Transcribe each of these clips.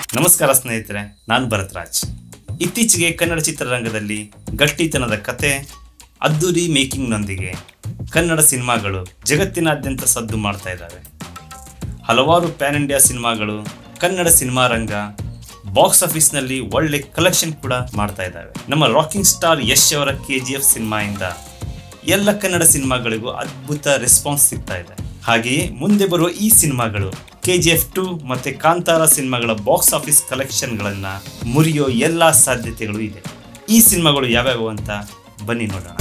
ನಮಸ್ಕಾರ ಸ್ನೇಹಿತರೆ ನಾನು ಭರತ್ ರಾಜ್ ಇತ್ತೀಚೆಗೆ ಕನ್ನಡ ಚಿತ್ರರಂಗದಲ್ಲಿ ಗಟ್ಟಿತನದ ಕತೆ ಅದ್ದೂರಿ ಮೇಕಿಂಗ್ನೊಂದಿಗೆ ಕನ್ನಡ ಸಿನಿಮಾಗಳು ಜಗತ್ತಿನಾದ್ಯಂತ ಸದ್ದು ಮಾಡ್ತಾ ಇದ್ದಾವೆ ಹಲವಾರು ಪ್ಯಾನ್ ಇಂಡಿಯಾ ಸಿನಿಮಾಗಳು ಕನ್ನಡ ಸಿನಿಮಾ ರಂಗ ಬಾಕ್ಸ್ ಆಫೀಸ್ನಲ್ಲಿ ಒಳ್ಳೆ ಕಲೆಕ್ಷನ್ ಕೂಡ ಮಾಡ್ತಾ ಇದ್ದಾವೆ ನಮ್ಮ ರಾಕಿಂಗ್ ಸ್ಟಾರ್ ಯಶ್ ಅವರ ಕೆ ಜಿ ಎಫ್ ಸಿನಿಮಾಯಿಂದ ಎಲ್ಲ ಕನ್ನಡ ಸಿನಿಮಾಗಳಿಗೂ ಅದ್ಭುತ ರೆಸ್ಪಾನ್ಸ್ ಸಿಗ್ತಾ ಇದೆ ಹಾಗೆಯೇ ಮುಂದೆ ಬರುವ ಈ ಸಿನಿಮಾಗಳು ಕೆ ಜಿ ಎಫ್ ಟು ಮತ್ತೆ ಕಾಂತಾರ ಸಿನಿಮಾಗಳ ಬಾಕ್ಸ್ ಆಫೀಸ್ ಕಲೆಕ್ಷನ್ಗಳನ್ನ ಮುರಿಯೋ ಎಲ್ಲ ಸಾಧ್ಯತೆಗಳು ಇದೆ ಈ ಸಿನಿಮಾಗಳು ಯಾವ್ಯಾವು ಅಂತ ಬನ್ನಿ ನೋಡೋಣ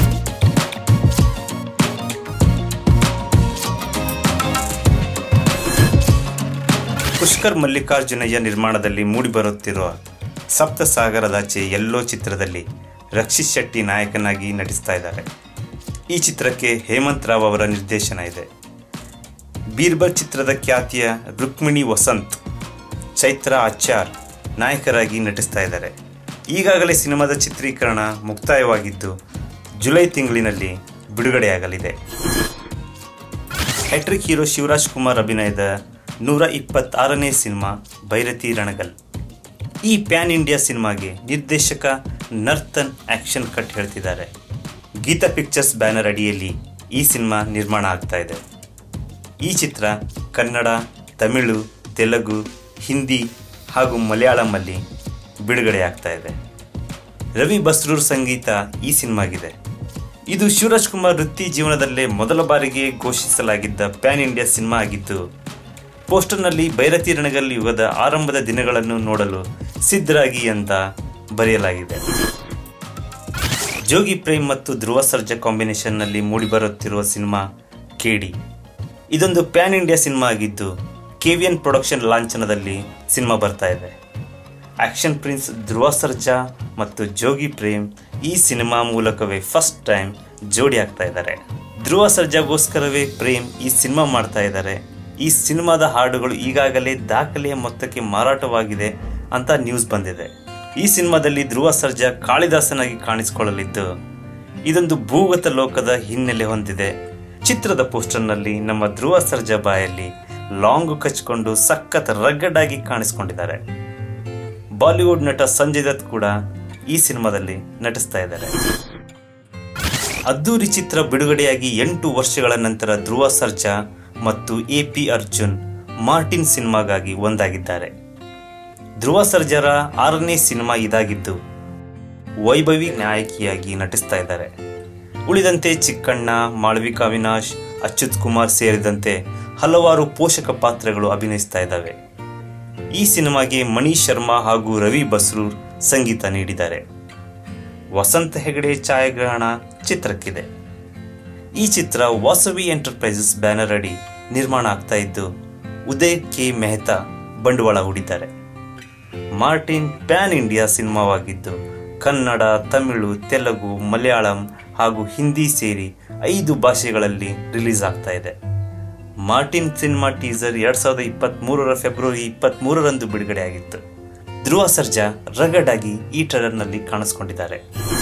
ಪುಷ್ಕರ್ ಮಲ್ಲಿಕಾರ್ಜುನಯ್ಯ ನಿರ್ಮಾಣದಲ್ಲಿ ಮೂಡಿಬರುತ್ತಿರುವ ಸಪ್ತ ಸಾಗರದಾಚೆ ಎಲ್ಲೋ ಚಿತ್ರದಲ್ಲಿ ರಕ್ಷಿತ್ ಶೆಟ್ಟಿ ನಾಯಕನಾಗಿ ನಟಿಸ್ತಾ ಇದ್ದಾರೆ ಈ ಚಿತ್ರಕ್ಕೆ ಹೇಮಂತ್ ರಾವ್ ಅವರ ನಿರ್ದೇಶನ ಇದೆ ಬೀರ್ಬಲ್ ಚಿತ್ರದ ಖ್ಯಾತಿಯ ರುಕ್ಮಿಣಿ ವಸಂತ್ ಚೈತ್ರ ಆಚಾರ್ ನಾಯಕರಾಗಿ ನಟಿಸ್ತಾ ಇದ್ದಾರೆ ಈಗಾಗಲೇ ಸಿನಿಮಾದ ಚಿತ್ರೀಕರಣ ಮುಕ್ತಾಯವಾಗಿದ್ದು ಜುಲೈ ತಿಂಗಳಿನಲ್ಲಿ ಬಿಡುಗಡೆಯಾಗಲಿದೆ ಹ್ಯಾಟ್ರಿಕ್ ಹೀರೋ ಶಿವರಾಜ್ ಕುಮಾರ್ ಅಭಿನಯದ ನೂರ ಇಪ್ಪತ್ತಾರನೇ ಸಿನಿಮಾ ಭೈರತಿ ರಣಗಲ್ ಈ ಪ್ಯಾನ್ ಇಂಡಿಯಾ ಸಿನಿಮಾಗೆ ನಿರ್ದೇಶಕ ನರ್ತನ್ ಆಕ್ಷನ್ ಕಟ್ ಹೇಳ್ತಿದ್ದಾರೆ ಗೀತಾ ಪಿಕ್ಚರ್ಸ್ ಬ್ಯಾನರ್ ಅಡಿಯಲ್ಲಿ ಈ ಸಿನಿಮಾ ನಿರ್ಮಾಣ ಆಗ್ತಾ ಇದೆ ಈ ಚಿತ್ರ ಕನ್ನಡ ತಮಿಳು ತೆಲುಗು ಹಿಂದಿ ಹಾಗೂ ಮಲಯಾಳಮಲ್ಲಿ ಬಿಡುಗಡೆ ಆಗ್ತಾ ಇದೆ ರವಿ ಬಸ್ರೂರ್ ಸಂಗೀತ ಈ ಸಿನಿಮಾಗಿದೆ ಇದು ಶಿವರಾಜ್ ಕುಮಾರ್ ವೃತ್ತಿ ಜೀವನದಲ್ಲೇ ಮೊದಲ ಬಾರಿಗೆ ಘೋಷಿಸಲಾಗಿದ್ದ ಪ್ಯಾನ್ ಇಂಡಿಯಾ ಸಿನಿಮಾ ಆಗಿದ್ದು ಪೋಸ್ಟರ್ನಲ್ಲಿ ಭೈರತಿ ರಣಗಲ್ ಯುಗದ ಆರಂಭದ ದಿನಗಳನ್ನು ನೋಡಲು ಸಿದ್ಧರಾಗಿ ಅಂತ ಬರೆಯಲಾಗಿದೆ ಜೋಗಿ ಪ್ರೇಮ್ ಮತ್ತು ಧ್ರುವ ಸರ್ಜಾ ಕಾಂಬಿನೇಷನ್ನಲ್ಲಿ ಮೂಡಿಬರುತ್ತಿರುವ ಸಿನಿಮಾ ಕೇಡಿ ಇದೊಂದು ಪ್ಯಾನ್ ಇಂಡಿಯಾ ಸಿನಿಮಾ ಆಗಿದ್ದು ಕೆವಿಎನ್ ಪ್ರೊಡಕ್ಷನ್ ಲಾಂಛನದಲ್ಲಿ ಸಿನಿಮಾ ಬರ್ತಾ ಇದೆ ಆಕ್ಷನ್ ಪ್ರಿನ್ಸ್ ಧ್ರುವ ಸರ್ಜಾ ಮತ್ತು ಜೋಗಿ ಪ್ರೇಮ್ ಈ ಸಿನಿಮಾ ಮೂಲಕವೇ ಫಸ್ಟ್ ಟೈಮ್ ಜೋಡಿ ಆಗ್ತಾ ಇದ್ದಾರೆ ಧ್ರುವ ಸರ್ಜಾಗೋಸ್ಕರವೇ ಪ್ರೇಮ್ ಈ ಸಿನಿಮಾ ಮಾಡ್ತಾ ಇದ್ದಾರೆ ಈ ಸಿನಿಮಾದ ಹಾಡುಗಳು ಈಗಾಗಲೇ ದಾಖಲೆಯ ಮೊತ್ತಕ್ಕೆ ಮಾರಾಟವಾಗಿದೆ ಅಂತ ನ್ಯೂಸ್ ಬಂದಿದೆ ಈ ಸಿನಿಮಾದಲ್ಲಿ ಧ್ರುವ ಸರ್ಜಾ ಕಾಳಿದಾಸನಾಗಿ ಕಾಣಿಸಿಕೊಳ್ಳಲಿದ್ದು ಇದೊಂದು ಭೂಗತ ಲೋಕದ ಹಿನ್ನೆಲೆ ಹೊಂದಿದೆ ಚಿತ್ರದ ಪೋಸ್ಟರ್ನಲ್ಲಿ ನಮ್ಮ ಧ್ರುವ ಸರ್ಜಾ ಬಾಯಲ್ಲಿ ಲಾಂಗ್ ಕಚ್ಕೊಂಡು ಸಖತ್ ರಗ್ಗಡ್ ಆಗಿ ಕಾಣಿಸ್ಕೊಂಡಿದ್ದಾರೆ ಬಾಲಿವುಡ್ ನಟ ಸಂಜಯ್ ದತ್ ಕೂಡ ಈ ಸಿನಿಮಾದಲ್ಲಿ ನಟಿಸ್ತಾ ಇದ್ದಾರೆ ಅದ್ದೂರಿ ಚಿತ್ರ ಬಿಡುಗಡೆಯಾಗಿ ಎಂಟು ವರ್ಷಗಳ ನಂತರ ಧ್ರುವ ಸರ್ಜಾ ಮತ್ತು ಎ ಪಿ ಅರ್ಜುನ್ ಮಾರ್ಟಿನ್ ಸಿನಿಮಾಗಾಗಿ ಒಂದಾಗಿದ್ದಾರೆ ಧ್ರುವ ಸರ್ಜಾರ ಆರನೇ ಸಿನಿಮಾ ಇದಾಗಿದ್ದು ವೈಭವಿ ನಾಯಕಿಯಾಗಿ ನಟಿಸ್ತಾ ಇದ್ದಾರೆ ಉಳಿದಂತೆ ಚಿಕ್ಕಣ್ಣ ಮಾಳವಿಕಾ ಅವಿನಾಶ್ ಅಚ್ಯುತ್ ಕುಮಾರ್ ಸೇರಿದಂತೆ ಹಲವಾರು ಪೋಷಕ ಪಾತ್ರಗಳು ಅಭಿನಯಿಸ್ತಾ ಇದ್ದಾವೆ ಈ ಸಿನಿಮಾಗೆ ಮಣೀಶ್ ಶರ್ಮಾ ಹಾಗೂ ರವಿ ಬಸ್ರೂರ್ ಸಂಗೀತ ನೀಡಿದ್ದಾರೆ ವಸಂತ ಹೆಗಡೆ ಛಾಯಾಗ್ರಹಣ ಚಿತ್ರಕ್ಕಿದೆ ಈ ಚಿತ್ರ ವಾಸವಿ ಎಂಟರ್ಪ್ರೈಸಸ್ ಬ್ಯಾನರ್ ಅಡಿ ನಿರ್ಮಾಣ ಆಗ್ತಾ ಇದ್ದು ಉದಯ್ ಕೆ ಮೆಹ್ತಾ ಬಂಡವಾಳ ಹೂಡಿದ್ದಾರೆ ಮಾರ್ಟಿನ್ ಪ್ಯಾನ್ ಇಂಡಿಯಾ ಸಿನಿಮಾವಾಗಿದ್ದು ಕನ್ನಡ ತಮಿಳು ತೆಲುಗು ಮಲಯಾಳಂ ಹಾಗೂ ಹಿಂದಿ ಸೇರಿ ಐದು ಭಾಷೆಗಳಲ್ಲಿ ರಿಲೀಸ್ ಆಗ್ತಾ ಇದೆ ಮಾರ್ಟಿನ್ ಸಿನಿಮಾ ಟೀಸರ್ ಎರಡ್ ಸಾವಿರದ ಇಪ್ಪತ್ತ್ ಮೂರರ ಫೆಬ್ರವರಿ ಇಪ್ಪತ್ತ್ ಮೂರರಂದು ಬಿಡುಗಡೆಯಾಗಿತ್ತು ಧ್ರುವ ಸರ್ಜಾ ರಗಡ್ ಆಗಿ ಈ ಟ್ರೇಲರ್ನಲ್ಲಿ ಕಾಣಿಸ್ಕೊಂಡಿದ್ದಾರೆ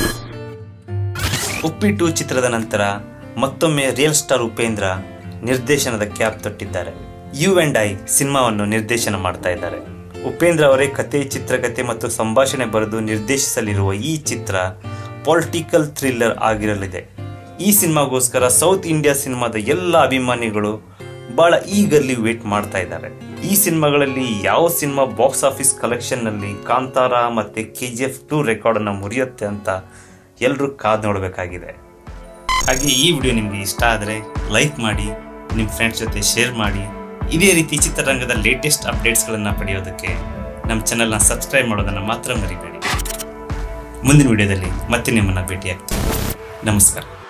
ಉಪ್ಪಿಟ್ಟು ಚಿತ್ರದ ನಂತರ ಮತ್ತೊಮ್ಮೆ ರಿಯಲ್ ಸ್ಟಾರ್ ಉಪೇಂದ್ರ ನಿರ್ದೇಶನದ ಕ್ಯಾಪ್ ತೊಟ್ಟಿದ್ದಾರೆ ಯು ಅಂಡ್ ಐ ಸಿನಿಮಾವನ್ನು ನಿರ್ದೇಶನ ಮಾಡ್ತಾ ಇದ್ದಾರೆ ಉಪೇಂದ್ರ ಅವರೇ ಕತೆ ಚಿತ್ರಕಥೆ ಮತ್ತು ಸಂಭಾಷಣೆ ಬರೆದು ನಿರ್ದೇಶಿಸಲಿರುವ ಈ ಚಿತ್ರ ಪೊಲಿಟಿಕಲ್ ಥ್ರಿಲ್ಲರ್ ಆಗಿರಲಿದೆ ಈ ಸಿನಿಮಾಗೋಸ್ಕರ ಸೌತ್ ಇಂಡಿಯಾ ಸಿನಿಮಾದ ಎಲ್ಲ ಅಭಿಮಾನಿಗಳು ಬಹಳ ಈಗಲ್ಲಿ ವೇಟ್ ಮಾಡ್ತಾ ಇದ್ದಾರೆ ಈ ಸಿನಿಮಾಗಳಲ್ಲಿ ಯಾವ ಸಿನಿಮಾ ಬಾಕ್ಸ್ ಆಫೀಸ್ ಕಲೆಕ್ಷನ್ನಲ್ಲಿ ಕಾಂತಾರ ಮತ್ತು ಕೆ ಜಿ ಎಫ್ ಟು ರೆಕಾರ್ಡನ್ನು ಮುರಿಯುತ್ತೆ ಅಂತ ಎಲ್ಲರೂ ಕಾದು ನೋಡಬೇಕಾಗಿದೆ ಹಾಗೆ ಈ ವಿಡಿಯೋ ನಿಮಗೆ ಇಷ್ಟ ಆದರೆ ಲೈಕ್ ಮಾಡಿ ನಿಮ್ಮ ಫ್ರೆಂಡ್ಸ್ ಜೊತೆ ಶೇರ್ ಮಾಡಿ ಇದೇ ರೀತಿ ಚಿತ್ರರಂಗದ ಲೇಟೆಸ್ಟ್ ಅಪ್ಡೇಟ್ಸ್ಗಳನ್ನು ಪಡೆಯೋದಕ್ಕೆ ನಮ್ಮ ಚಾನಲ್ನ ಸಬ್ಸ್ಕ್ರೈಬ್ ಮಾಡೋದನ್ನು ಮಾತ್ರ ಮರಿಬೇಡಿ ಮುಂದಿನ ವಿಡಿಯೋದಲ್ಲಿ ಮತ್ತೆ ನಿಮ್ಮನ್ನು ಭೇಟಿಯಾಗ್ತೀನಿ ನಮಸ್ಕಾರ